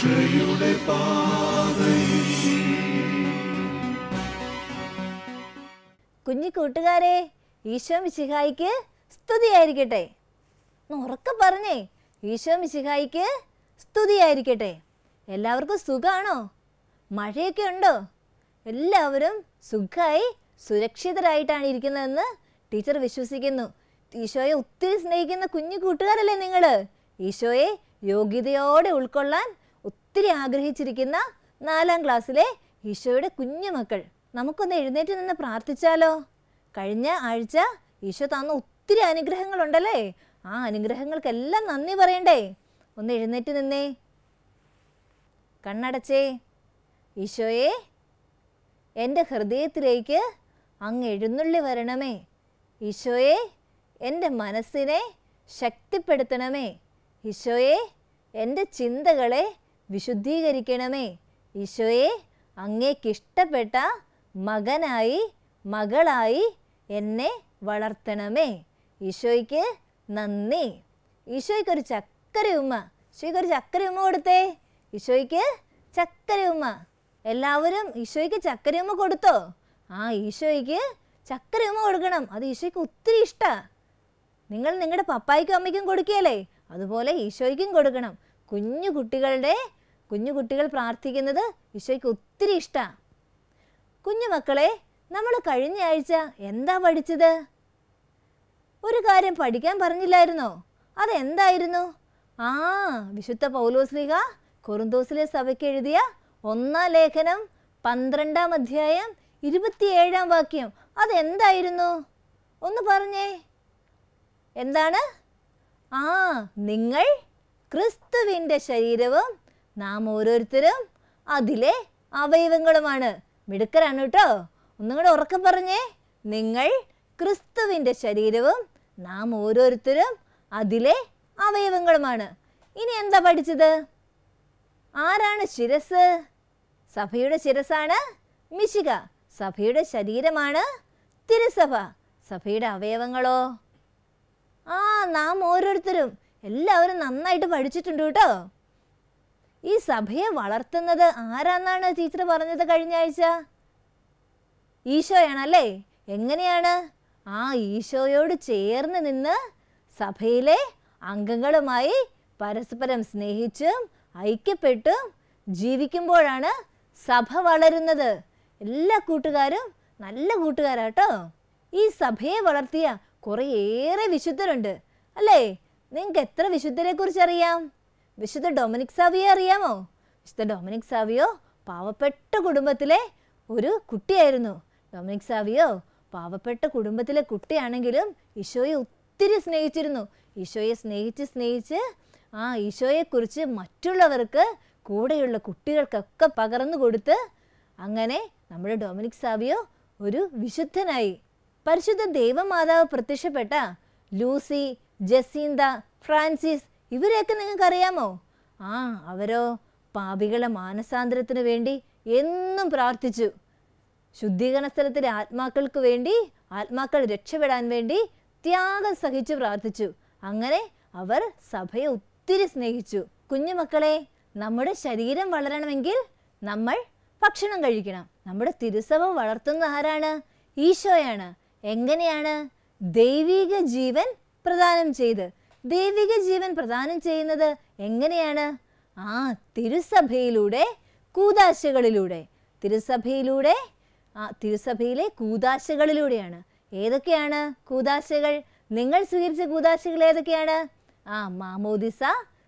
രക്ഷയുടെ പാതയിൽ കുഞ്ഞു കൂട്ടുകാരെ ഈശോ മിശിഹായിക്ക് സ്തുതിയായിരിക്കട്ടെ ഒന്ന് ഉറക്കെ പറഞ്ഞേ ഈശോ മിശിഹായിക്ക് സ്തുതിയായിരിക്കട്ടെ എല്ലാവർക്കും സുഖാണോ മഴയൊക്കെ ഉണ്ടോ എല്ലാവരും സുഖമായി സുരക്ഷിതരായിട്ടാണ് ഇരിക്കുന്നതെന്ന് ടീച്ചർ വിശ്വസിക്കുന്നു ഈശോയെ ഒത്തിരി സ്നേഹിക്കുന്ന കുഞ്ഞു കൂട്ടുകാരല്ലേ നിങ്ങൾ ഈശോയെ യോഗ്യതയോടെ ഉൾക്കൊള്ളാൻ ഒത്തിരി ആഗ്രഹിച്ചിരിക്കുന്ന നാലാം ക്ലാസ്സിലെ ഈശോയുടെ കുഞ്ഞുമക്കൾ നമുക്കൊന്ന് എഴുന്നേറ്റ് നിന്ന് പ്രാർത്ഥിച്ചാലോ കഴിഞ്ഞ ആഴ്ച ഈശോ തന്ന ഒത്തിരി അനുഗ്രഹങ്ങളുണ്ടല്ലേ ആ അനുഗ്രഹങ്ങൾക്കെല്ലാം നന്ദി പറയണ്ടേ ഒന്ന് എഴുന്നേറ്റ് നിന്നേ കണ്ണടച്ചേ ഈശോയെ എൻ്റെ ഹൃദയത്തിലേക്ക് അങ്ങ് എഴുന്നള്ളി വരണമേ ഈശോയെ എൻ്റെ മനസ്സിനെ ശക്തിപ്പെടുത്തണമേ ഈശോയെ എൻ്റെ ചിന്തകളെ വിശുദ്ധീകരിക്കണമേ ഈശോയെ അങ്ങേക്കിഷ്ടപ്പെട്ട മകനായി മകളായി എന്നെ വളർത്തണമേ ഈശോയ്ക്ക് നന്ദി ഈശോയ്ക്ക് ഒരു ചക്കര ഉമ്മ ഈശോയ്ക്ക് ഒരു ചക്കര ഉമ്മ കൊടുത്തേ ഈശോയ്ക്ക് ചക്കര ഉമ്മ എല്ലാവരും ഈശോയ്ക്ക് ചക്കര ഉമ്മ കൊടുത്തോ ആ ഈശോയ്ക്ക് ചക്കര ഉമ്മ കൊടുക്കണം അത് ഈശോയ്ക്ക് ഒത്തിരി ഇഷ്ടമാണ് നിങ്ങൾ നിങ്ങളുടെ പപ്പായ്ക്കും അമ്മയ്ക്കും കൊടുക്കുകയല്ലേ അതുപോലെ ഈശോയ്ക്കും കൊടുക്കണം കുഞ്ഞു കുട്ടികളുടെ കുഞ്ഞു കുട്ടികൾ പ്രാർത്ഥിക്കുന്നത് ഈശോയ്ക്ക് ഒത്തിരി ഇഷ്ടമാണ് കുഞ്ഞു മക്കളെ നമ്മൾ കഴിഞ്ഞ ആഴ്ച എന്താ പഠിച്ചത് ഒരു കാര്യം പഠിക്കാൻ പറഞ്ഞില്ലായിരുന്നോ അതെന്തായിരുന്നു ആ വിശുദ്ധ പൗലോസ്ലിഹ കൊറുന്തോസിലെ സഭയ്ക്ക് എഴുതിയ ഒന്നാം ലേഖനം പന്ത്രണ്ടാം അധ്യായം ഇരുപത്തിയേഴാം വാക്യം അതെന്തായിരുന്നു ഒന്ന് പറഞ്ഞേ എന്താണ് ആ നിങ്ങൾ ക്രിസ്തുവിൻ്റെ ശരീരവും നാം ഓരോരുത്തരും അതിലെ അവയവങ്ങളുമാണ് മിടുക്കരാണ് കേട്ടോ ഒന്നും കൂടെ ഉറക്കെ പറഞ്ഞേ നിങ്ങൾ ക്രിസ്തുവിൻ്റെ ശരീരവും നാം ഓരോരുത്തരും അതിലെ അവയവങ്ങളുമാണ് ഇനി എന്താ പഠിച്ചത് ആരാണ് ശിരസ് സഭയുടെ ശിരസാണ് മിശിക സഭയുടെ ശരീരമാണ് തിരുസഭ സഭയുടെ അവയവങ്ങളോ ആ നാം ഓരോരുത്തരും എല്ലാവരും നന്നായിട്ട് പഠിച്ചിട്ടുണ്ട് കേട്ടോ ഈ സഭയെ വളർത്തുന്നത് ആരാന്നാണ് ടീച്ചർ പറഞ്ഞത് കഴിഞ്ഞ ആഴ്ച ഈശോയാണല്ലേ എങ്ങനെയാണ് ആ ഈശോയോട് ചേർന്ന് നിന്ന് സഭയിലെ അംഗങ്ങളുമായി പരസ്പരം സ്നേഹിച്ചും ഐക്യപ്പെട്ടും ജീവിക്കുമ്പോഴാണ് സഭ വളരുന്നത് എല്ലാ കൂട്ടുകാരും നല്ല കൂട്ടുകാരാട്ടോ ഈ സഭയെ വളർത്തിയ കുറേയേറെ വിശുദ്ധരുണ്ട് അല്ലേ നിങ്ങൾക്ക് എത്ര വിശുദ്ധരെ കുറിച്ച് അറിയാം വിശുദ്ധ ഡൊമിനിക് സാവിയോ അറിയാമോ വിശുദ്ധ ഡൊമിനിക് സാവിയോ പാവപ്പെട്ട കുടുംബത്തിലെ ഒരു കുട്ടിയായിരുന്നു ഡൊമിനിക് സാവിയോ പാവപ്പെട്ട കുടുംബത്തിലെ കുട്ടിയാണെങ്കിലും ഈശോയെ ഒത്തിരി സ്നേഹിച്ചിരുന്നു ഈശോയെ സ്നേഹിച്ച് സ്നേഹിച്ച് ആ ഈശോയെക്കുറിച്ച് മറ്റുള്ളവർക്ക് കൂടെയുള്ള കുട്ടികൾക്കൊക്കെ പകർന്നു കൊടുത്ത് അങ്ങനെ നമ്മുടെ ഡൊമിനിക് സാവിയോ ഒരു വിശുദ്ധനായി പരിശുദ്ധ ദൈവമാതാവ് പ്രത്യക്ഷപ്പെട്ട ലൂസി ജസീന്ത ഫ്രാൻസിസ് ഇവരെയൊക്കെ നിങ്ങൾക്ക് അറിയാമോ ആ അവരോ പാപികളെ മാനസാന്തരത്തിന് വേണ്ടി എന്നും പ്രാർത്ഥിച്ചു ശുദ്ധീകരണ സ്ഥലത്തിലെ ആത്മാക്കൾക്ക് വേണ്ടി ആത്മാക്കൾ രക്ഷപ്പെടാൻ വേണ്ടി ത്യാഗം സഹിച്ചു പ്രാർത്ഥിച്ചു അങ്ങനെ അവർ സഭയെ ഒത്തിരി സ്നേഹിച്ചു കുഞ്ഞുമക്കളെ നമ്മുടെ ശരീരം വളരണമെങ്കിൽ നമ്മൾ ഭക്ഷണം കഴിക്കണം നമ്മുടെ തിരുസഭ വളർത്തുന്ന ആരാണ് ഈശോയാണ് എങ്ങനെയാണ് ദൈവിക ജീവൻ പ്രദാനം ചെയ്ത് ദൈവിക ജീവൻ പ്രദാനം ചെയ്യുന്നത് എങ്ങനെയാണ് ആ തിരുസഭയിലൂടെ കൂതാശകളിലൂടെ തിരുസഭയിലൂടെ ആ തിരുസഭയിലെ കൂതാശകളിലൂടെയാണ് ഏതൊക്കെയാണ് കൂതാശകൾ നിങ്ങൾ സ്വീകരിച്ച കൂതാശകൾ ഏതൊക്കെയാണ് ആ മാമോദിസ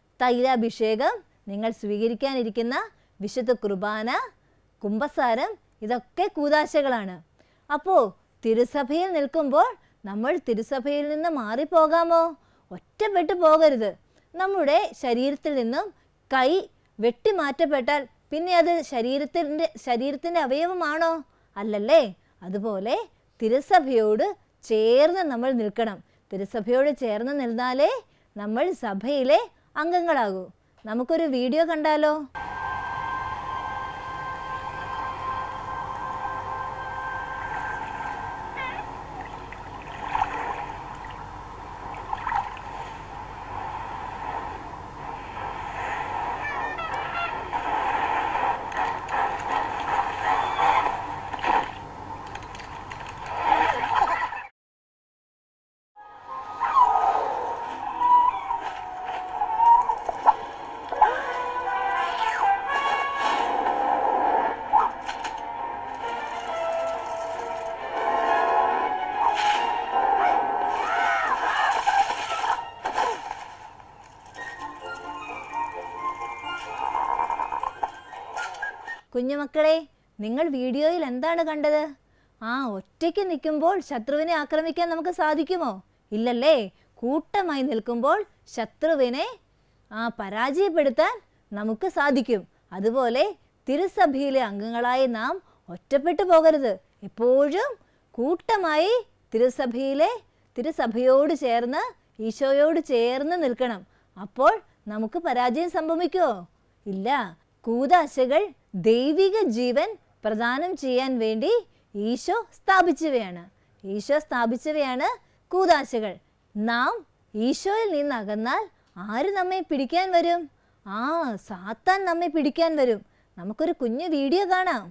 തൈലാഭിഷേകം നിങ്ങൾ സ്വീകരിക്കാനിരിക്കുന്ന വിശുദ്ധ കുർബാന കുംഭസാരം ഇതൊക്കെ കൂതാശകളാണ് അപ്പോൾ തിരുസഭയിൽ നിൽക്കുമ്പോൾ നമ്മൾ തിരുസഭയിൽ നിന്ന് മാറിപ്പോകാമോ ഒറ്റപ്പെട്ടു പോകരുത് നമ്മുടെ ശരീരത്തിൽ നിന്നും കൈ വെട്ടിമാറ്റപ്പെട്ടാൽ പിന്നെ അത് ശരീരത്തിൻ്റെ ശരീരത്തിൻ്റെ അവയവമാണോ അല്ലല്ലേ അതുപോലെ തിരുസഭയോട് ചേർന്ന് നമ്മൾ നിൽക്കണം തിരുസഭയോട് ചേർന്ന് നിന്നാലേ നമ്മൾ സഭയിലെ അംഗങ്ങളാകൂ നമുക്കൊരു വീഡിയോ കണ്ടാലോ കുഞ്ഞുമക്കളെ നിങ്ങൾ വീഡിയോയിൽ എന്താണ് കണ്ടത് ആ ഒറ്റയ്ക്ക് നിൽക്കുമ്പോൾ ശത്രുവിനെ ആക്രമിക്കാൻ നമുക്ക് സാധിക്കുമോ ഇല്ലല്ലേ കൂട്ടമായി നിൽക്കുമ്പോൾ ശത്രുവിനെ ആ പരാജയപ്പെടുത്താൻ നമുക്ക് സാധിക്കും അതുപോലെ തിരുസഭയിലെ അംഗങ്ങളായി നാം ഒറ്റപ്പെട്ടു പോകരുത് എപ്പോഴും കൂട്ടമായി തിരുസഭയിലെ തിരുസഭയോട് ചേർന്ന് ഈശോയോട് ചേർന്ന് നിൽക്കണം അപ്പോൾ നമുക്ക് പരാജയം സംഭവിക്കുമോ ഇല്ല കൂതാശകൾ ദൈവിക ജീവൻ പ്രദാനം ചെയ്യാൻ വേണ്ടി ഈശോ സ്ഥാപിച്ചവയാണ് ഈശോ സ്ഥാപിച്ചവയാണ് കൂതാശകൾ നാം ഈശോയിൽ നിന്ന് അകന്നാൽ ആര് നമ്മെ പിടിക്കാൻ വരും ആ സാത്താൻ നമ്മെ പിടിക്കാൻ വരും നമുക്കൊരു കുഞ്ഞു വീഡിയോ കാണാം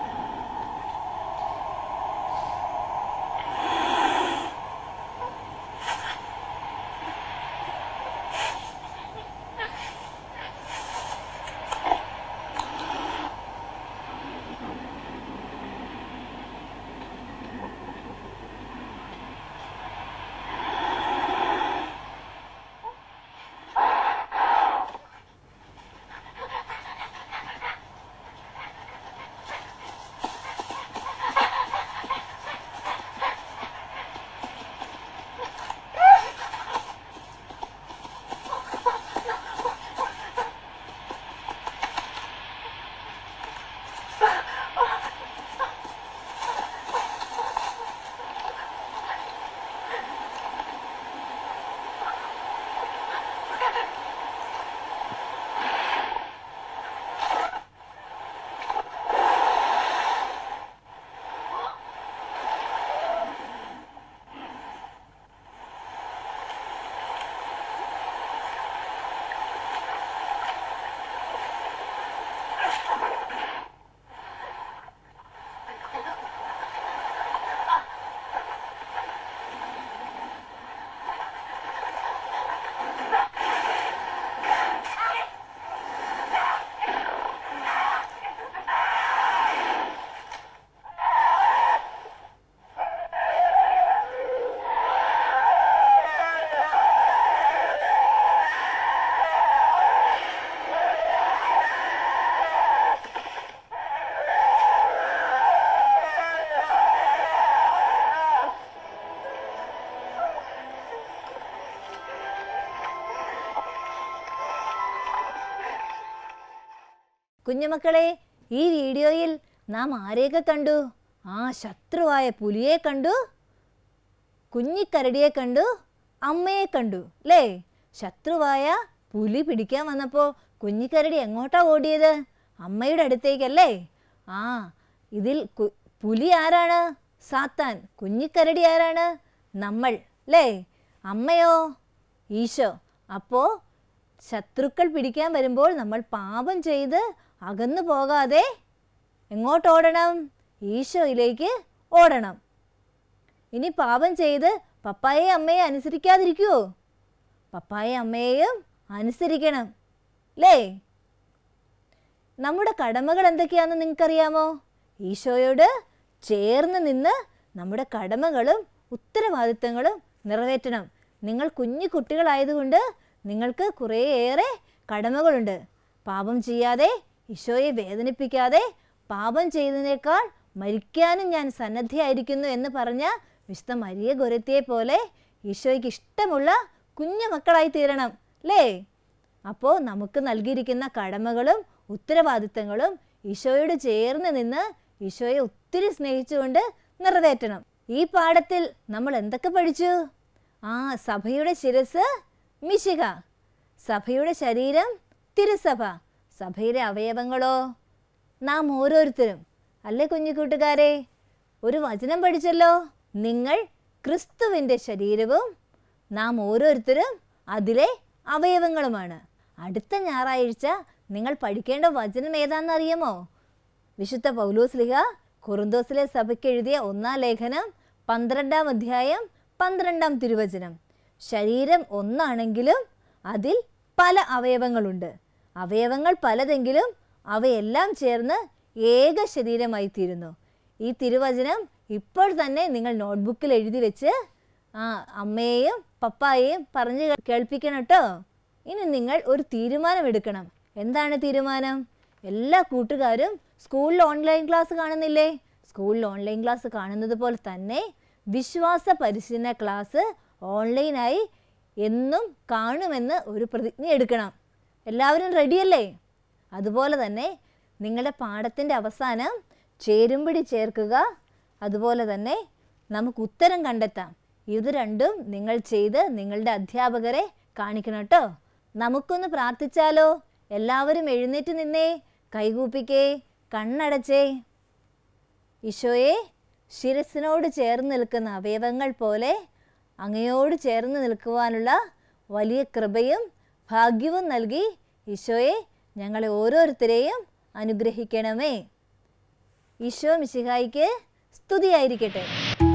കുഞ്ഞുമക്കളെ ഈ വീഡിയോയിൽ നാം ആരെയൊക്കെ കണ്ടു ആ ശത്രുവായ പുലിയെ കണ്ടു കുഞ്ഞിക്കരടിയെ കണ്ടു അമ്മയെ കണ്ടു അല്ലേ ശത്രുവായ പുലി പിടിക്കാൻ വന്നപ്പോൾ കുഞ്ഞിക്കരടി എങ്ങോട്ടാ ഓടിയത് അമ്മയുടെ അടുത്തേക്കല്ലേ ആ ഇതിൽ കു- പുലി ആരാണ് സാത്താൻ കുഞ്ഞിക്കരടി ആരാണ് നമ്മൾ അല്ലേ അമ്മയോ ഈശോ അപ്പോൾ ശത്രുക്കൾ പിടിക്കാൻ വരുമ്പോൾ നമ്മൾ പാപം ചെയ്ത് അകന്നു പോകാതെ എങ്ങോട്ട് ഓടണം ഈശോയിലേക്ക് ഓടണം ഇനി പാപം ചെയ്ത് പപ്പായെ അമ്മയെ അനുസരിക്കാതിരിക്കുവോ പപ്പായെ അമ്മയെയും അനുസരിക്കണം അല്ലേ നമ്മുടെ കടമകൾ എന്തൊക്കെയാണെന്ന് നിങ്ങൾക്കറിയാമോ ഈശോയോട് ചേർന്ന് നിന്ന് നമ്മുടെ കടമകളും ഉത്തരവാദിത്തങ്ങളും നിറവേറ്റണം നിങ്ങൾ കുഞ്ഞു കുട്ടികളായതുകൊണ്ട് നിങ്ങൾക്ക് കുറേയേറെ കടമകളുണ്ട് പാപം ചെയ്യാതെ ഈശോയെ വേദനിപ്പിക്കാതെ പാപം ചെയ്തതിനേക്കാൾ മരിക്കാനും ഞാൻ സന്നദ്ധയായിരിക്കുന്നു എന്ന് പറഞ്ഞ വിശുദ്ധ മരിയ ഗുരത്തിയെ പോലെ ഈശോയ്ക്ക് ഇഷ്ടമുള്ള കുഞ്ഞു മക്കളായി തീരണം അല്ലേ അപ്പോൾ നമുക്ക് നൽകിയിരിക്കുന്ന കടമകളും ഉത്തരവാദിത്തങ്ങളും ഈശോയോട് ചേർന്ന് നിന്ന് ഈശോയെ ഒത്തിരി സ്നേഹിച്ചുകൊണ്ട് നിറവേറ്റണം ഈ പാഠത്തിൽ നമ്മൾ എന്തൊക്കെ പഠിച്ചു ആ സഭയുടെ ശിരസ് മിശിക സഭയുടെ ശരീരം തിരുസഭ സഭയിലെ അവയവങ്ങളോ നാം ഓരോരുത്തരും അല്ലേ കുഞ്ഞു കൂട്ടുകാരെ ഒരു വചനം പഠിച്ചല്ലോ നിങ്ങൾ ക്രിസ്തുവിൻ്റെ ശരീരവും നാം ഓരോരുത്തരും അതിലെ അവയവങ്ങളുമാണ് അടുത്ത ഞായറാഴ്ച നിങ്ങൾ പഠിക്കേണ്ട വചനം ഏതാണെന്നറിയാമോ വിശുദ്ധ പൗലോസ്ലിഹ കുറുന്തോസിലെ സഭയ്ക്ക് എഴുതിയ ഒന്നാം ലേഖനം പന്ത്രണ്ടാം അധ്യായം പന്ത്രണ്ടാം തിരുവചനം ശരീരം ഒന്നാണെങ്കിലും അതിൽ പല അവയവങ്ങളുണ്ട് അവയവങ്ങൾ പലതെങ്കിലും അവയെല്ലാം ചേർന്ന് ഏക ശരീരമായി തീരുന്നു ഈ തിരുവചനം ഇപ്പോൾ തന്നെ നിങ്ങൾ നോട്ട്ബുക്കിൽ എഴുതി വെച്ച് ആ അമ്മയെയും പപ്പായെയും പറഞ്ഞ് കേൾപ്പിക്കണം കേട്ടോ ഇനി നിങ്ങൾ ഒരു തീരുമാനം എടുക്കണം എന്താണ് തീരുമാനം എല്ലാ കൂട്ടുകാരും സ്കൂളിൽ ഓൺലൈൻ ക്ലാസ് കാണുന്നില്ലേ സ്കൂളിൽ ഓൺലൈൻ ക്ലാസ് കാണുന്നത് പോലെ തന്നെ വിശ്വാസ പരിശീലന ക്ലാസ് ഓൺലൈനായി എന്നും കാണുമെന്ന് ഒരു പ്രതിജ്ഞ എടുക്കണം എല്ലാവരും റെഡിയല്ലേ അതുപോലെ തന്നെ നിങ്ങളുടെ പാഠത്തിൻ്റെ അവസാനം ചേരുംപിടി ചേർക്കുക അതുപോലെ തന്നെ നമുക്ക് ഉത്തരം കണ്ടെത്താം ഇത് രണ്ടും നിങ്ങൾ ചെയ്ത് നിങ്ങളുടെ അധ്യാപകരെ കാണിക്കണം കേട്ടോ നമുക്കൊന്ന് പ്രാർത്ഥിച്ചാലോ എല്ലാവരും എഴുന്നേറ്റ് നിന്നേ കൈകൂപ്പിക്കേ കണ്ണടച്ചേ ഈശോയെ ശിരസിനോട് ചേർന്ന് നിൽക്കുന്ന അവയവങ്ങൾ പോലെ അങ്ങയോട് ചേർന്ന് നിൽക്കുവാനുള്ള വലിയ കൃപയും ഭാഗ്യവും നൽകി ഈശോയെ ഞങ്ങളെ ഓരോരുത്തരെയും അനുഗ്രഹിക്കണമേ ഈശോ മിശിഹായിക്ക് സ്തുതിയായിരിക്കട്ടെ